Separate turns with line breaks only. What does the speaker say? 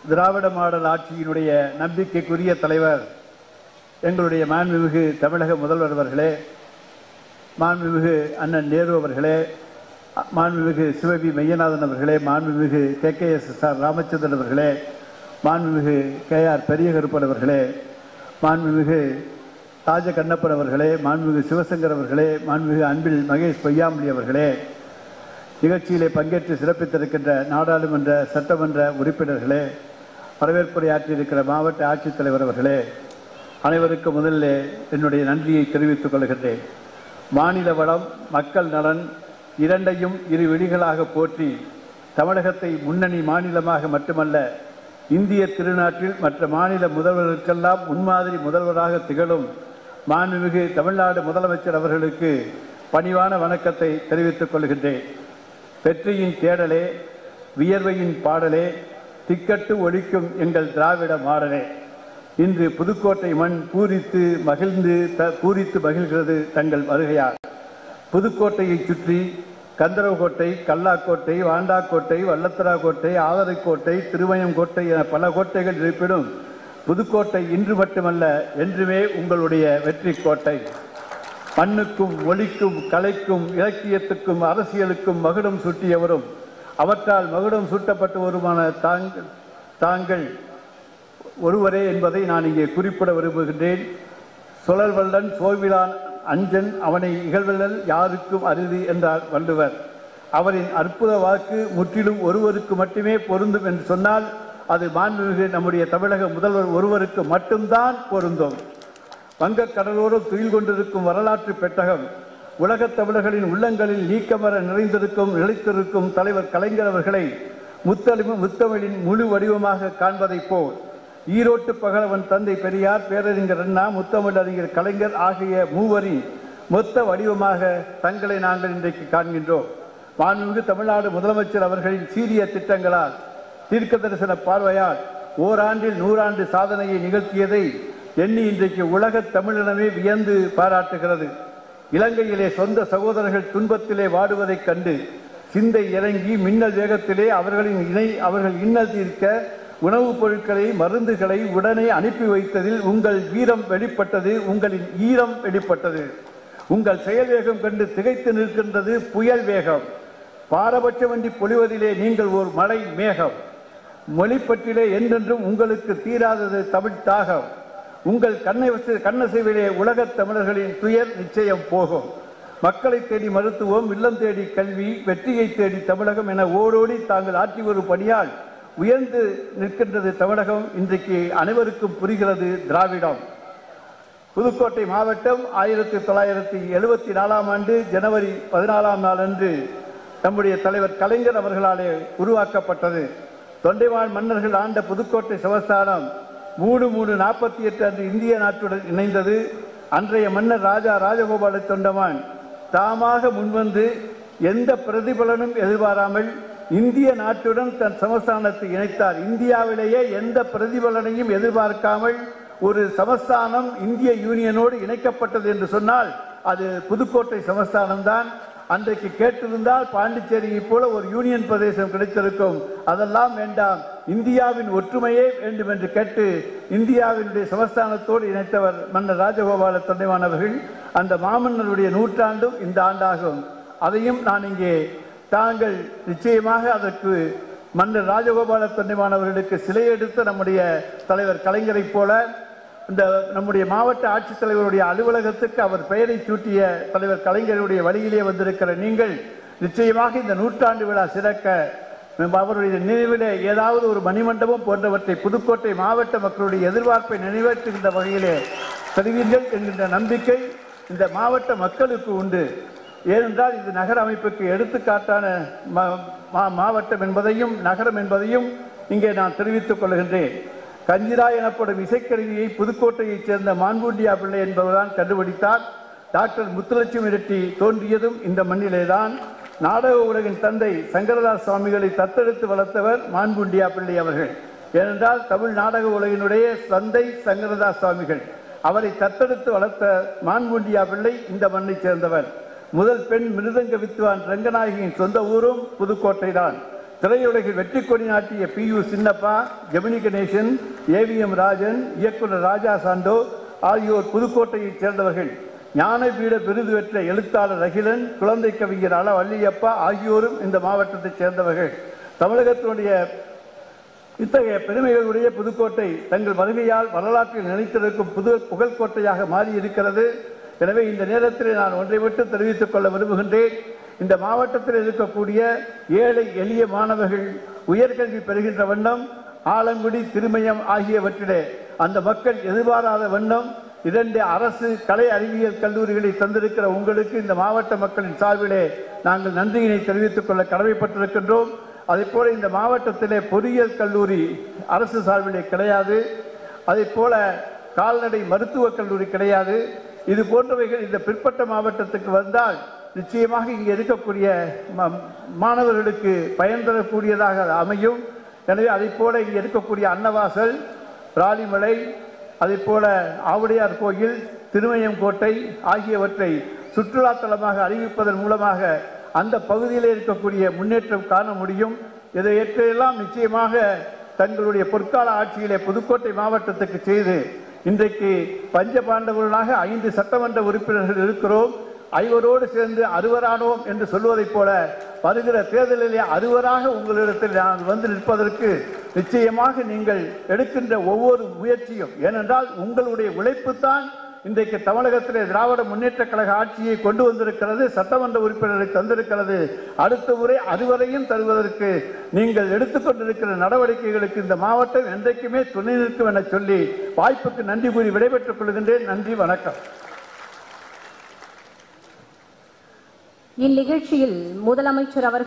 திராவிட model ஆட்சியினுடைய நம்பிக்கைக்குரிய தலைவர் எங்களுடைய மாண்புமிகு தமிழக முதல்வர் அவர்களே மாண்புமிகு அண்ணன் நேரு அவர்களே மாண்புமிகு சிவபி மையநாதன் அவர்களே மாண்புமிகு K K S S R Ramachandran அவர்களே மாண்புமிகு கே ஆர் பெரியகருப்பன் அவர்களே மாண்புமிகு ராஜ கண்ணப்பன் அவர்களே மாண்புமிகு சிவசங்கர் அவர்களே மாண்புமிகு அன்பில் மகேஷ் பொய்யாமொழி அவர்களே நிகழ்ச்சியிலே பங்கேற்று சிறப்பித்திருக்கின்ற நாடாளுமன்ற சட்டமன்ற உறுப்பினர்களே வரவேற்புரையாற்றியிருக்கிற மாவட்ட ஆட்சித்தலைவர் அவர்களே அனைவருக்கும் முதலில் என்னுடைய நன்றியை தெரிவித்துக் கொள்கின்றேன் மாநில வளம் மக்கள் நலன் இரண்டையும் இரு விழிகளாக போற்றி தமிழகத்தை முன்னணி மாநிலமாக மட்டுமல்ல இந்திய திருநாட்டில் மற்ற மாநில முதல்வர்களுக்கெல்லாம் முன்மாதிரி முதல்வராக திகழும் மாண்புமிகு தமிழ்நாடு முதலமைச்சர் அவர்களுக்கு பணிவான வணக்கத்தை தெரிவித்துக் கொள்கின்றேன் வெற்றியின் தேடலே வியர்வையின் பாடலே திக்கட்டு ஒழிக்கும் எங்கள் திராவிட மாடலே இன்று புதுக்கோட்டை மண் பூரித்து மகிழ்ந்து த பூரித்து மகிழ்கிறது தங்கள் வருகையால் புதுக்கோட்டையை சுற்றி கந்தரவக்கோட்டை கல்லாக்கோட்டை வாண்டாக்கோட்டை வல்லத்தரா கோட்டை ஆதரைக்கோட்டை திருமயங்கோட்டை என பல கோட்டைகள் இருப்பினும் புதுக்கோட்டை இன்று மட்டுமல்ல என்றுமே உங்களுடைய வெற்றி கோட்டை மண்ணுக்கும் ஒளிக்கும் கலைக்கும் இலக்கியத்துக்கும் அரசியலுக்கும் மகுடம் சூட்டியவரும் அவற்றால் மகுடம் சூட்டப்பட்டவருமான தாங்கள் தாங்கள் ஒருவரே என்பதை நான் இங்கே குறிப்பிட விரும்புகின்றேன் சுழல்வல்லன் சோவிலான் அஞ்சன் அவனை இகழ்வல்லல் யாருக்கும் அருதி என்றார் வள்ளுவர் அவரின் அற்புத வாக்கு முற்றிலும் ஒருவருக்கு மட்டுமே பொருந்தும் என்று சொன்னால் அது மாண்புமிகு நம்முடைய தமிழக முதல்வர் ஒருவருக்கு மட்டும்தான் பொருந்தும் வங்கக் கடலோரம் துயில் கொண்டிருக்கும் வரலாற்று பெட்டகம் உலகத் தமிழர்களின் உள்ளங்களில் நீக்கமர நிறைந்திருக்கும் நிலைத்திருக்கும் தலைவர் கலைஞர் அவர்களை முத்தமிழ் முத்தமிழின் முழு வடிவமாக காண்பதைப் போல் ஈரோட்டு பகலவன் தந்தை பெரியார் பேரறிஞர் அண்ணா முத்தமிழ் அறிஞர் கலைஞர் ஆகிய மூவரின் மொத்த வடிவமாக தங்களை நாங்கள் இன்றைக்கு காண்கின்றோம் மாண்புமிகு தமிழ்நாடு முதலமைச்சர் அவர்களின் சீரிய திட்டங்களால் தீர்க்க தரிசன பார்வையால் ஓராண்டில் நூறாண்டு சாதனையை நிகழ்த்தியதை எண்ணி இன்றைக்கு உலக தமிழினமே வியந்து பாராட்டுகிறது இலங்கையிலே சொந்த சகோதரர்கள் துன்பத்திலே வாடுவதைக் கண்டு சிந்தை இறங்கி மின்னல் வேகத்திலே அவர்களின் இணை அவர்கள் இன்னல் தீர்க்க உணவுப் பொருட்களை மருந்துகளை உடனே அனுப்பி வைத்ததில் உங்கள் வீரம் வெளிப்பட்டது உங்களின் ஈரம் வெளிப்பட்டது உங்கள் செயல் வேகம் கண்டு திகைத்து நிற்கின்றது புயல் வேகம் பாரபட்சமின்றி பொழிவதிலே நீங்கள் ஒரு மழை மேகம் மொழிப்பற்றிலே என்றென்றும் உங்களுக்கு தீராதது தமிழ் தாகம் உங்கள் கண்ணை கண்ணசைவிலே உலகத் தமிழர்களின் துயர் நிச்சயம் போகும் மக்களை தேடி மருத்துவம் இல்லம் தேடி கல்வி வெற்றியை தேடி தமிழகம் என ஓடோடி தாங்கள் ஆற்றி வரும் பணியால் உயர்ந்து நிற்கின்றது தமிழகம் இன்றைக்கு அனைவருக்கும் புரிகிறது திராவிடம் புதுக்கோட்டை மாவட்டம் ஆயிரத்தி தொள்ளாயிரத்தி எழுபத்தி நாலாம் ஆண்டு ஜனவரி பதினாலாம் நாள் அன்று நம்முடைய தலைவர் கலைஞர் அவர்களாலே உருவாக்கப்பட்டது தொண்டைவாழ் மன்னர்கள் ஆண்ட புதுக்கோட்டை சமஸ்தானம் மூணு மூணு நாற்பத்தி எட்டு அன்று இந்திய நாட்டுடன் இணைந்தது அன்றைய மன்னர் ராஜா ராஜகோபால தொண்டமான் தாமாக முன்வந்து எந்த பிரதிபலனும் எதிர்பாராமல் இந்திய நாட்டுடன் தன் சமஸ்தானத்தை இணைத்தார் இந்தியாவிலேயே எந்த பிரதிபலனையும் எதிர்பார்க்காமல் ஒரு சமஸ்தானம் இந்திய யூனியனோடு இணைக்கப்பட்டது என்று சொன்னால் அது புதுக்கோட்டை சமஸ்தானம் தான் அன்றைக்கு கேட்டிருந்தால் பாண்டிச்சேரியை போல ஒரு யூனியன் பிரதேசம் கிடைத்திருக்கும் அதெல்லாம் வேண்டாம் இந்தியாவின் ஒற்றுமையே வேண்டும் என்று கேட்டு இந்தியாவினுடைய சமஸ்தானத்தோடு இணைத்தவர் மன்னர் ராஜகோபால தொண்டைமானவர்கள் அந்த மாமன்னருடைய நூற்றாண்டும் இந்த ஆண்டாகும் அதையும் நான் இங்கே தாங்கள் நிச்சயமாக அதற்கு மன்னர் ராஜகோபால தொண்டைமானவர்களுக்கு சிலை எடுத்த நம்முடைய தலைவர் கலைஞரைப் போல இந்த நம்முடைய மாவட்ட ஆட்சித்தலைவருடைய அலுவலகத்துக்கு அவர் பெயரை சூட்டிய தலைவர் கலைஞருடைய வழியிலே வந்திருக்கிற நீங்கள் நிச்சயமாக இந்த நூற்றாண்டு விழா சிறக்க அவருடைய நினைவிலே ஏதாவது ஒரு மணிமண்டபம் போன்றவற்றை புதுக்கோட்டை மாவட்ட மக்களுடைய எதிர்பார்ப்பை நிறைவேற்றுகின்ற வகையிலே தருவீர்கள் என்கின்ற நம்பிக்கை இந்த மாவட்ட மக்களுக்கு உண்டு ஏனென்றால் இது நகர அமைப்புக்கு எடுத்துக்காட்டான மா- மா- மாவட்டம் என்பதையும் நகரம் என்பதையும் இங்கே நான் தெரிவித்துக் கொள்கின்றேன் கஞ்சிரா எனப்படும் இசைக்கருவியை புதுக்கோட்டையைச் சேர்ந்த மான்பூண்டியா பிள்ளை என்பவர்தான் கண்டுபிடித்தார் டாக்டர் முத்துலட்சுமி ரெட்டி தோன்றியதும் இந்த மண்ணிலேதான் நாடக உலகின் தந்தை சங்கரதாஸ் சுவாமிகளை தத்தெடுத்து வளர்த்தவர் மான்பூண்டியா பிள்ளை அவர்கள் ஏனென்றால் தமிழ் நாடக உலகினுடைய தந்தை சங்கரதாஸ் சுவாமிகள் அவரை தத்தெடுத்து வளர்த்த மான்பூண்டியா பிள்ளை இந்த மண்ணைச் சேர்ந்தவர் முதல் பெண் மிருதங்க வித்வான் ரங்கநாயகியின் சொந்த ஊரும் புதுக்கோட்டை தான் திரையுலகில் வெற்றி கொடி நாட்டிய P U Chinnappa Gemini Ganesan AVM Rajan இயக்குனர் ராஜா சாண்டோ ஆகியோர் புதுக்கோட்டையைச் சேர்ந்தவர்கள் ஞானபீட விருது பெற்ற எழுத்தாளர் அகிலன் குழந்தை கவிஞர் அள வள்ளியப்பா ஆகியோரும் இந்த மாவட்டத்தைச் சேர்ந்தவர்கள் தமிழகத்தினுடைய இத்தகைய பெருமைகளுடைய புதுக்கோட்டை தங்கள் வருகையால் வரலாற்றில் நிலைத்திருக்கும் புது புகழ்கோட்டையாக மாறி இருக்கிறது எனவே இந்த நேரத்தில் நான் ஒன்றை மட்டும் தெரிவித்துக் கொள்ள விரும்புகின்றேன் இந்த மாவட்டத்தில் இருக்கக்கூடிய ஏழை எளிய மாணவர்கள் உயர்கல்வி பெறுகின்ற வண்ணம் ஆலங்குடி திருமயம் ஆகியவற்றிலே அந்த மக்கள் எதிர்பாராத வண்ணம் இரண்டு அரசு கலை அறிவியல் கல்லூரிகளை தந்திருக்கிற உங்களுக்கு இந்த மாவட்ட மக்களின் சார்பிலே நாங்கள் நன்றியினை தெரிவித்துக் கொள்ள கடமைப்பட்டிருக்கின்றோம் அதே போல இந்த மாவட்டத்திலே பொறியியல் கல்லூரி அரசு சார்பிலே கிடையாது அதே போல கால்நடை மருத்துவக் கல்லூரி கிடையாது இது போன்றவைகள் இந்த பிற்பட்ட மாவட்டத்துக்கு வந்தால் நிச்சயமாக இங்கே இருக்கக்கூடிய ம- மாணவர்களுக்கு பயன் தரக்கூடியதாக அது அமையும் எனவே அதை போல இங்கே இருக்கக்கூடிய அன்னவாசல் ராலிமலை அதே போல ஆவுடையார் கோயில் திருமயம் கோட்டை ஆகியவற்றை சுற்றுலா தலமாக அறிவிப்பதன் மூலமாக அந்த பகுதியில் இருக்கக்கூடிய முன்னேற்றம் காண முடியும் இதை ஏற்றையெல்லாம் நிச்சயமாக தங்களுடைய பொற்கால ஆட்சியிலே புதுக்கோட்டை மாவட்டத்துக்கு செய்து இன்றைக்கு பஞ்ச பாண்டவர்களாக ஐந்து சட்டமன்ற உறுப்பினர்கள் இருக்கிறோம் ஐவரோடு சேர்ந்து அறுவரானோம் என்று சொல்வதைப் போல வருகிற தேர்தலிலே அறுவராக உங்களிடத்தில் நான் வந்து நிற்பதற்கு நிச்சயமாக நீங்கள் எடுக்கின்ற ஒவ்வொரு முயற்சியும் ஏனென்றால் உங்களுடைய உழைப்புத்தான் இன்றைக்கு தமிழகத்திலே திராவிட முன்னேற்ற கழக ஆட்சியை கொண்டு வந்திருக்கிறது சட்டமன்ற உறுப்பினரை தந்திருக்கிறது அடுத்த முறை அதுவரையும் தருவதற்கு நீங்கள் எடுத்துக்கொண்டிருக்கிற நடவடிக்கைகளுக்கு இந்த மாவட்டம் என்றைக்குமே துணை நிற்கும் என சொல்லி வாய்ப்புக்கு நன்றி கூறி விடைபெற்றுக் கொள்கின்றேன் நன்றி வணக்கம்
இந்நிகழ்ச்சியில் முதலமைச்சர் அவர்கள்